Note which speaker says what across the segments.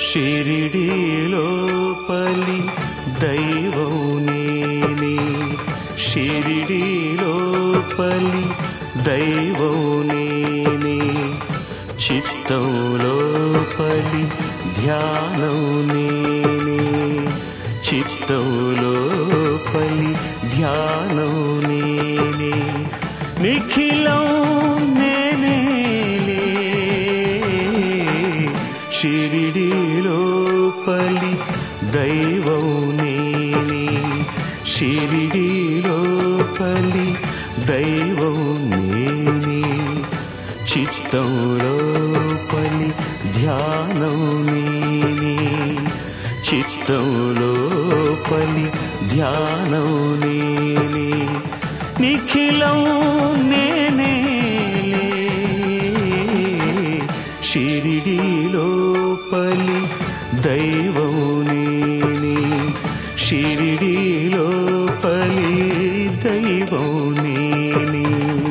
Speaker 1: షిరిడీలో పలి దైవం నేనే షిరిడీలో పలి దైవం నేనే చిత్తంలో పలి ధ్యానం నేనే చిత్తంలో పలి ధ్యానం నేనే నిఖిలం నేనేలే షిరిడీలో పలి దైవం నేనే షిరిడీలో పలి దైవం నేనే చిత్తంలో పలి ధ్యానం నేనే చిత్తంలో పలి ధ్యానం నేనే నిఖిలం నేనేలే షిరిడీలో పలి దైవం నేనే షిరిడీలో పలి దైవం నేనే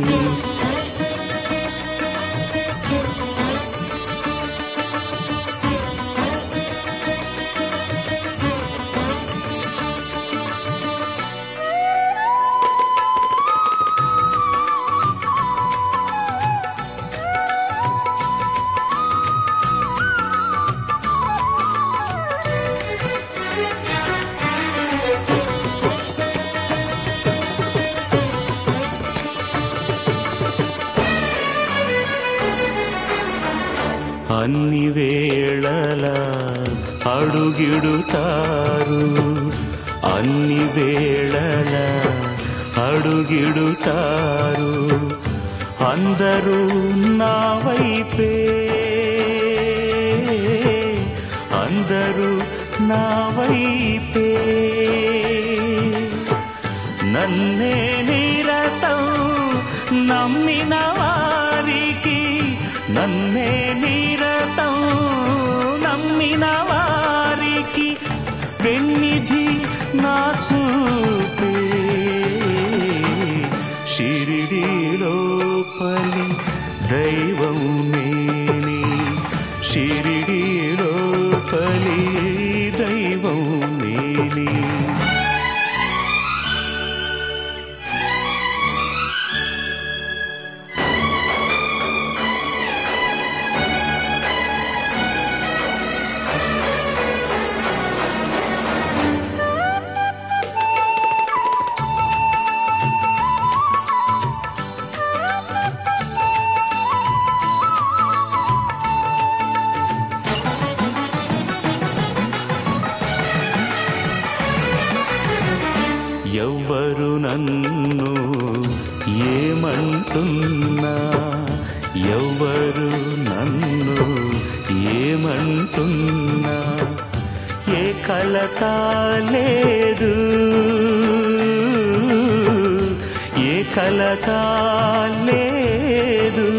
Speaker 1: అన్ని వేళల అడుగిడుతారు అన్ని వేళల అడుగిడుతారు అందరూ నా వైపే అందరూ నా వైపే నన్నే నిరతం నమ్మిన వారికి నన్నే నిరతం నమ్మిన వారికి వెన్నిధి నా చూపే షిరిడీలో పలి దైవం నేనే షిరిడీలో పలి దైవం నేనే ఎవ్వరు నన్ను ఏమంటున్నా ఎవ్వరు నన్ను ఏమంటున్నా ఏ కలత లేదు ఏ కలత లేదు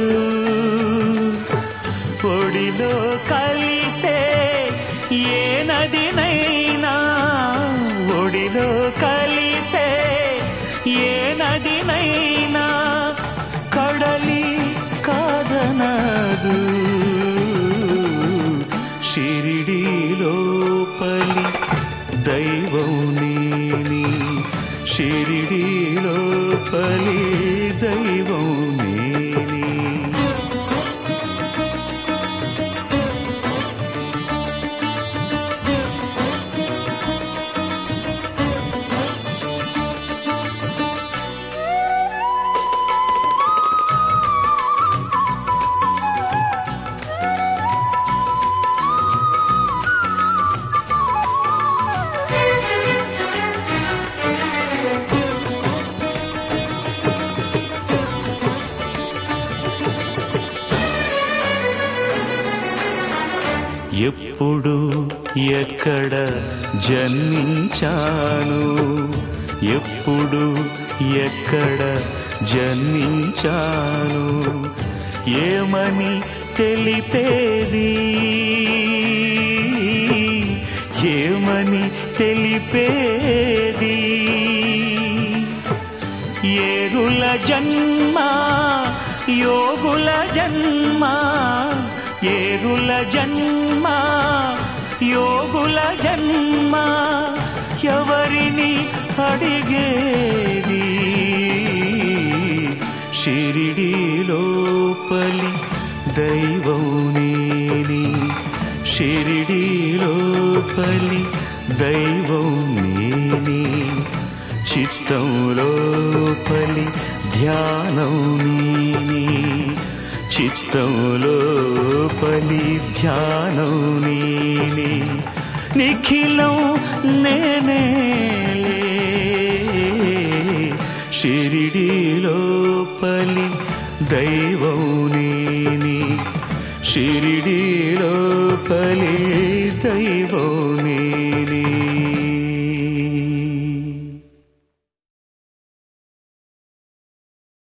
Speaker 1: ఒడిలో కలిసే ఏ నదినైనా ఒడిలో కలిసే ఏ నదినైనా కడలి కాదనదు షిరిడీలో పలి దైవం నేని షిరిడీలో పలి దైవం నేని ఎప్పుడు ఎక్కడ జన్మించాను ఎప్పుడు ఎక్కడ జన్మించాను ఏమని తెలిపేది ఏమని తెలిపేది ఏరుల జన్మ యోగుల జన్మ ఏరుల జన్మ యోగుల జన్మ ఎవరిని అడిగేది షిరిడి లోపలి దైవం నేని షిరిడి లోపలి దైవం నేని చిత్తం లోపలి ధ్యానం నీని చిత్తం లోపలి ధ్యానం నీని నిఖిలం నేనేలే షిరిడి లోపలి దైవం నేని షిరిడి లోపలి దైవం